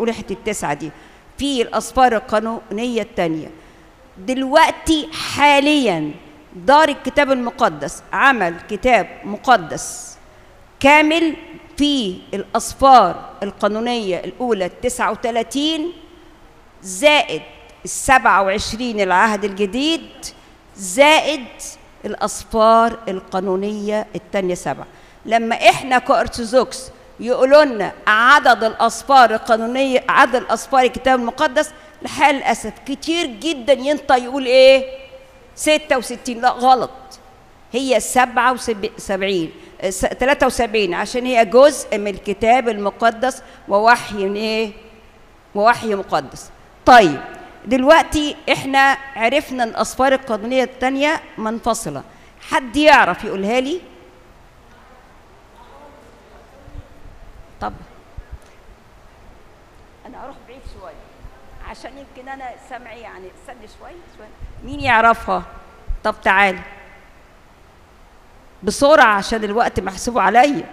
نقول حته التسعه دي في الاسفار القانونيه الثانيه دلوقتي حاليا دار الكتاب المقدس عمل كتاب مقدس كامل في الأصفار القانونية الأولى 39 زائد السبعة وعشرين العهد الجديد زائد الأصفار القانونية التانية سبعة لما إحنا كأرثوذكس يقولوا لنا عدد الأصفار القانونية عدد الأصفار الكتاب المقدس لحال الأسف كتير جدا ينطق يقول إيه 66 لا غلط هي 77 73 عشان هي جزء من الكتاب المقدس ووحي من ايه ووحي مقدس طيب دلوقتي احنا عرفنا الاصفار القانونيه الثانيه منفصله حد يعرف يقولها لي طب انا اروح بعيد شويه عشان يمكن انا سمعي يعني استنى شويه شويه مين يعرفها طب تعالى بسرعة عشان الوقت محسوب عليا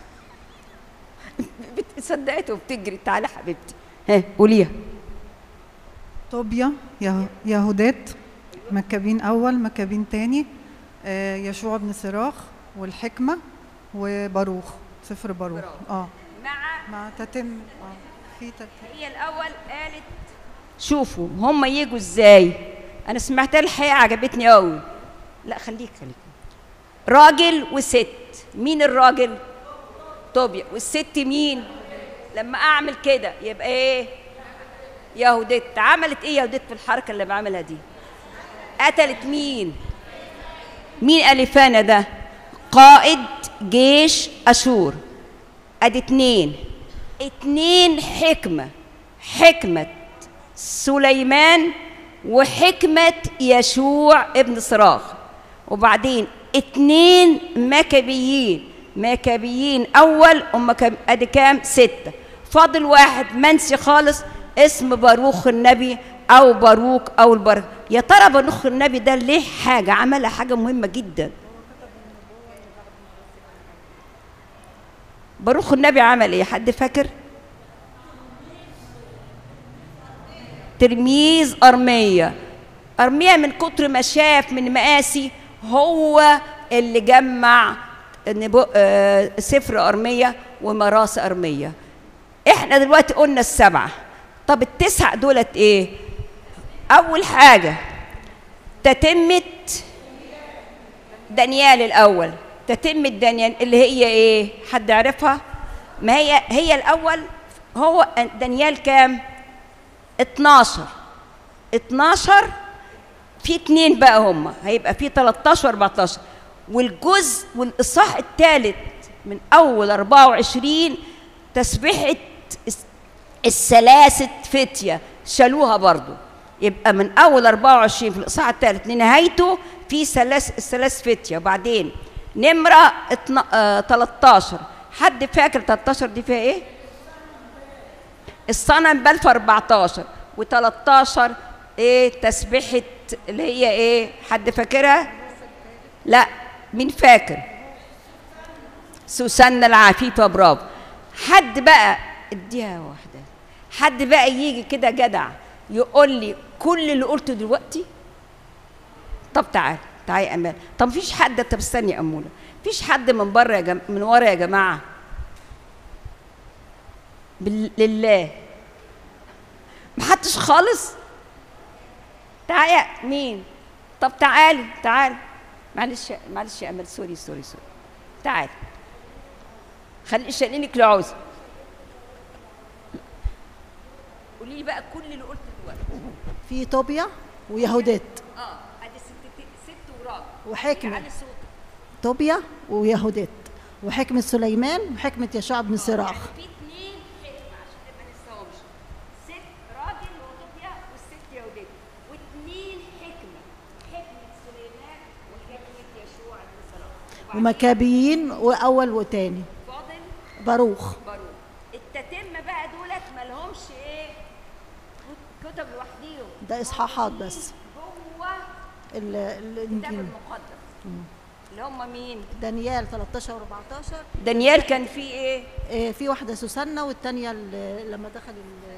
صدقت وبتجري تعالى حبيبتي ها قوليها طوبيا يه- يهودات مكابين أول مكابين تاني آه، يشوع بن صراخ والحكمة وباروخ سفر باروخ اه مع مع تتم اه في تتم هي الأول قالت شوفوا هم يجوا ازاي أنا سمعتها الحقيقة عجبتني قوي لا خليك خليك راجل وست مين الراجل طوبيا والست مين لما اعمل كده يبقى ايه يهودت عملت ايه يهودت في الحركه اللي بعملها دي قتلت مين مين الفانا ده قائد جيش اشور ادي اتنين اتنين حكمه حكمه سليمان وحكمه يشوع ابن صراخ وبعدين اتنين مكابيين مكابيين اول هم كام ادي كام سته فاضل واحد منسي خالص اسم باروخ النبي او باروك او البر يا ترى باروخ النبي ده ليه حاجه عملها حاجه مهمه جدا باروخ النبي عمل ايه حد فاكر تلميذ ارميه ارميه من كتر ما شاف من مقاسي هو اللي جمع نبو- آه، سفر أرمية ومراس أرمية احنا دلوقتي قلنا السبعة طب التسعة دولت ايه أول حاجة تتمة دانيال الأول تتمة دانيال اللي هي ايه حد عرفها ما هي هي الأول هو دانيال كام 12 12 في اتنين بقى هم هيبقى في 13 14 والجزء والاصحاح الثالث من اول 24 تسبيحه الس- الثلاثه فتيه شالوها برضو يبقى من اول 24 في الاصحاح الثالث لنهايته في ثلاث الثلاث فتيه وبعدين نمره اتنا- آه، 13 حد فاكر 13 دي فيها ايه؟ الصنم بل في 14 و13 ايه تسبيحه اللي هي ايه حد فاكرها لا مين فاكر سوسنة العفيفة برافو حد بقى اديها واحدة حد بقى يجي كده جدع يقول لي كل اللي قلته دلوقتي طب تعال تعال يا امان طب مفيش حد طب استني يا اموله مفيش حد من بره يا جم... من ورا يا جماعه بال... لله محدش خالص تعالى مين طب تعالي تعالي معلش معلش يا امل سوري سوري سوري تعالي خلي شايلينك لعوز قولي لي بقى كل اللي قلته دلوقتي في طوبيا ويهودات اه ادي ست ست وراجل وحكمة علي صوتك طوبيا ويهودات وحكمة سليمان وحكمة يشوع بن صراخ في اتنين حكمة عشان ما ننساهمش ست راجل وطوبيا والست يهودية واتنين حكمة حكمة سليمان وحكمة يشوع بن صلاح ومكابيين وأول وتاني فاضل باروخ باروك التتمة بقى دولت مالهمش ايه كتب لوحديهم ده إصحاحات بس جوه ال- الكتاب الإنجيل المقدس اللي هم مين دانيال 13 و14 دانيال كان فيه ايه آه، في واحدة سوسنة والتانية ال- لما دخل ال-